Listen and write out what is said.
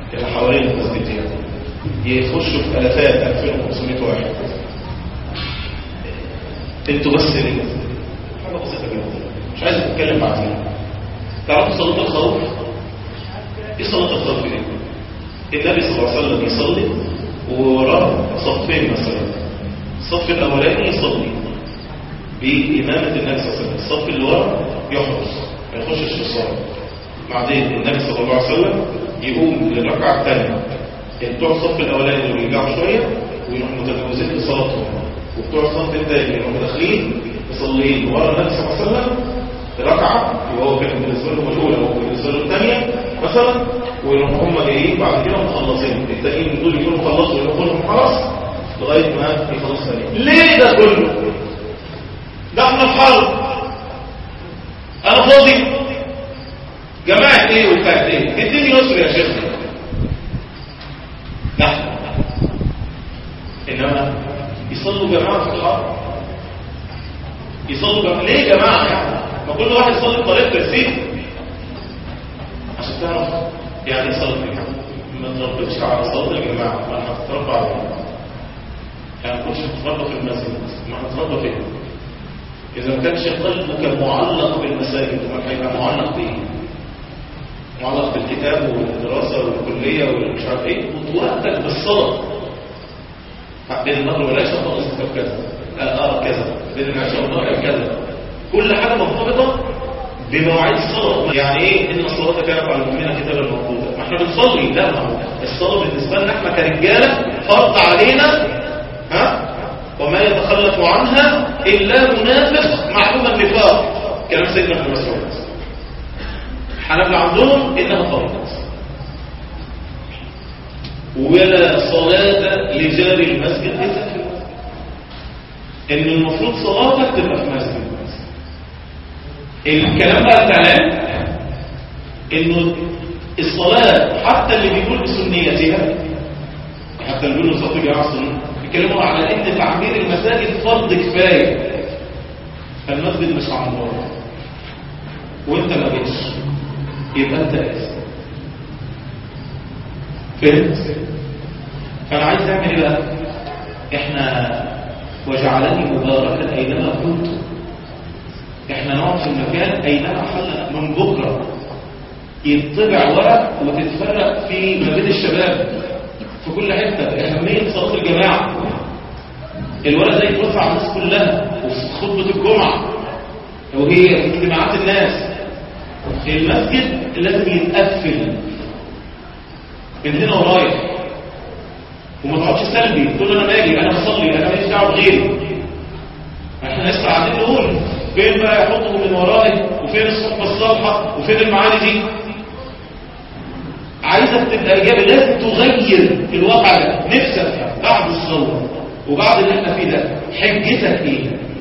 اللي حوالين المسجد دي يخشوا في الافات 2500 واحد انتوا بس ليه حاجه بسيطه جدا مش عايز اتكلم بعدين تعرفوا صلاه الخوف ايه صلاه الخوف دي النبي صلى الله عليه وسلم يصلي ووراه صفين مثلا الصف الاولاني يصلي بامامه النبي صلى الله عليه وسلم الصف اللي ورا يحرس ما يخشش في الصلاه بعدين النبي صلى الله عليه وسلم يقوم للركعه الثانيه بتوع الصف الاولاني دول يرجعوا شويه ويروحوا متجاوزين لصلاتهم وبتوع الصف الثاني يروحوا داخلين مصلين ورا النبي صلى الله عليه وسلم ركعه يبقى هو كان بالنسبه لهم الاولى وهو بالنسبه له الثانيه مثلا ويروحوا هم جايين بعد كده مخلصين التانيين دول يكونوا خلصوا ويروحوا لهم خلاص لغايه ما يخلص ثاني ليه ده كله؟ ده احنا في حرب انا فاضي جماعه ايه وبتاعت ايه؟ اديني يسر يا شيخ نحن انما يصلوا جماعه في الحرب يصلوا جماعه ليه يا جماعه يعني ما كل واحد يصلي بطريقه ترتيب عشان تعرف يعني يصلي ما تربطش على صلاه الجماعه ما هتتربى عليها يعني ما كنتش هتتربى في المسجد ما هتتربى فين اذا ما كانش قلبك معلق بالمساجد ما هيبقى معلق بايه معلق بالكتاب والدراسه والكليه والمش عارف ايه وقتك بالصلاه بين النهر والعشاء خلاص كتاب كذا اه كذا بين العشاء والمغرب كذا كل حاجه مرتبطه بمواعيد الصلاه يعني ايه ان الصلاه كانت على المؤمنين كتابا موقوتا ما احنا بنصلي لا ما هو الصلاه بالنسبه لنا احنا كرجاله فرض علينا ها وما يتخلف عنها الا منافق معلوم النفاق كلام سيدنا ابن مسعود الحنابلة عندهم انها فرض ولا صلاة لجار المسجد إلا في المسجد إن المفروض صلاتك تبقى في مسجد الكلام بقى التعليم إنه الصلاة حتى اللي بيقول بسنيتها حتى اللي بيقولوا صلاة الجماعة السنة بيتكلموا على إن تعمير المساجد فرض كفاية فالمسجد مش عمار وانت ما جيتش يبقى انت اسم فهمت فانا عايز اعمل ايه بقى احنا وجعلني مباركا اينما كنت احنا نقعد في المكان اينما حل من بكره يطبع ورق وتتفرق في ما بين الشباب في كل حته اهميه صلاه الجماعه الورق ده يتوزع على الناس كلها وفي خطبه الجمعه وهي في اجتماعات الناس المسجد لازم يتقفل من هنا ورايح وما تقعدش سلبي تقول انا مالي انا بصلي انا ماليش دعوه بغيري احنا لسه قاعدين نقول فين بقى يحطه من وراي وفين الصحبه الصالحه وفين المعاني دي عايزك تبقى ايجابي لازم تغير الواقع ده نفسك بعد الصلاه وبعد اللي احنا فيه ده حجتك ايه